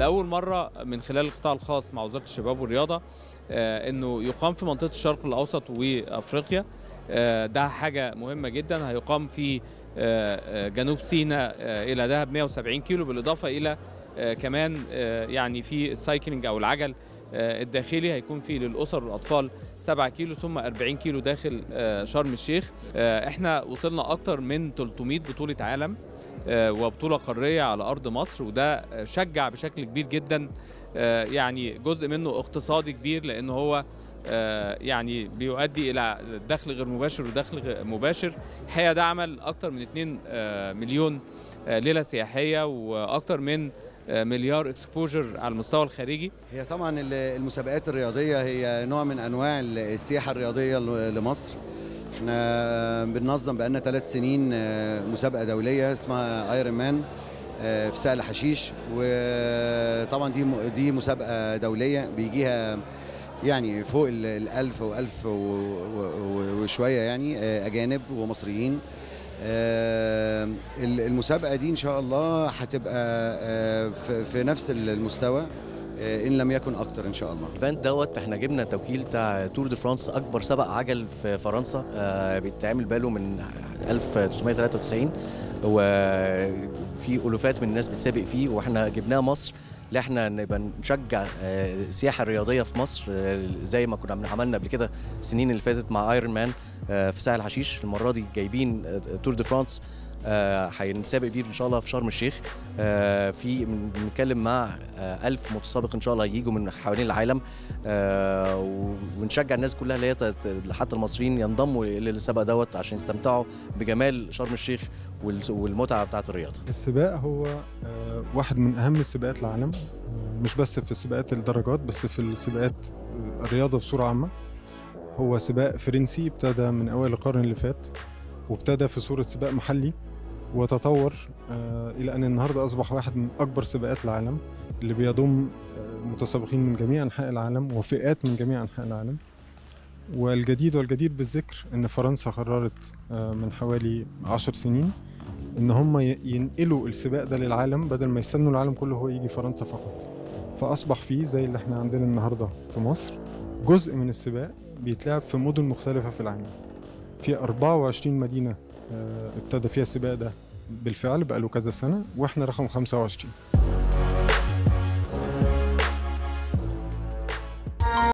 لاول مره من خلال القطاع الخاص مع وزاره الشباب والرياضه آه، انه يقام في منطقه الشرق الاوسط وافريقيا آه، ده حاجه مهمه جدا هيقام في آه، آه، جنوب سيناء آه، الى دهب 170 كيلو بالاضافه الى آه، كمان آه، يعني في السايكلينج او العجل آه، الداخلي هيكون فيه للاسر والاطفال 7 كيلو ثم 40 كيلو داخل آه، شرم الشيخ آه، احنا وصلنا اكتر من 300 بطوله عالم آه، وبطوله قاريه على ارض مصر وده آه، شجع بشكل كبير جدا آه، يعني جزء منه اقتصادي كبير لان هو آه، يعني بيؤدي الى دخل غير مباشر ودخل غ- مباشر الحقيقه ده عمل اكتر من 2 آه، مليون آه، ليله سياحيه واكتر من آه، مليار اكسبوجر على المستوى الخارجي هي طبعا ال- المسابقات الرياضيه هي نوع من انواع ال- السياحه الرياضيه ل- لمصر احنا بننظم بقالنا ثلاث سنين آه، مسابقه دوليه اسمها ايرون مان آه، في سهل حشيش وطبعا دي م- دي مسابقه دوليه بيجيها يعني فوق ال- الألف وألف و- و- وشوية يعني آه، أجانب ومصريين آه، ال- المسابقة دي إن شاء الله هتبقى آه، في في نفس المستوى آه، إن لم يكن أكتر إن شاء الله الايفنت دوت احنا جبنا توكيل بتاع تور دي فرانس اكبر سبق عجل في فرنسا آه بيتعمل باله من 1993 وفي الوفات من الناس بتسابق فيه واحنا جبناه مصر اللي احنا نبقى نشجع آه، السياحه الرياضيه في مصر آه، زي ما كنا عملنا قبل كده السنين اللي فاتت مع ايرون مان آه، في ساحل حشيش المره دي جايبين آه، تور دي فرانس آه، هنسابق بيه ان شاء الله في شرم الشيخ آه، في بن- بنتكلم مع آه، ألف متسابق ان شاء الله يجوا من حوالين العالم آه، و- ونشجع الناس كلها اللي هي تت- حتى المصريين ينضموا للسبق دوت عشان يستمتعوا بجمال شرم الشيخ والس- والمتعه بتاعه الرياضه السباق هو آه، واحد من أهم السباقات العالم آه، مش بس في سباقات الدرجات بس في السباقات الرياضة بصورة عامة هو سباق فرنسي ابتدى من أوائل القرن اللي فات وابتدى في صورة سباق محلي وتطور آه، إلى أن النهاردة أصبح واحد من أكبر سباقات العالم اللي بيضم آه، متسابقين من جميع أنحاء العالم وفئات من جميع أنحاء العالم والجديد والجدير بالذكر أن فرنسا قررت آه، من حوالي عشر سنين ان هم ي- ينقلوا السباق ده للعالم بدل ما يستنوا العالم كله هو يجي فرنسا فقط فاصبح فيه زي اللي احنا عندنا النهارده في مصر جزء من السباق بيتلعب في مدن مختلفه في العالم في 24 مدينه آه، ابتدى فيها السباق ده بالفعل بقاله كذا سنه واحنا رقم 25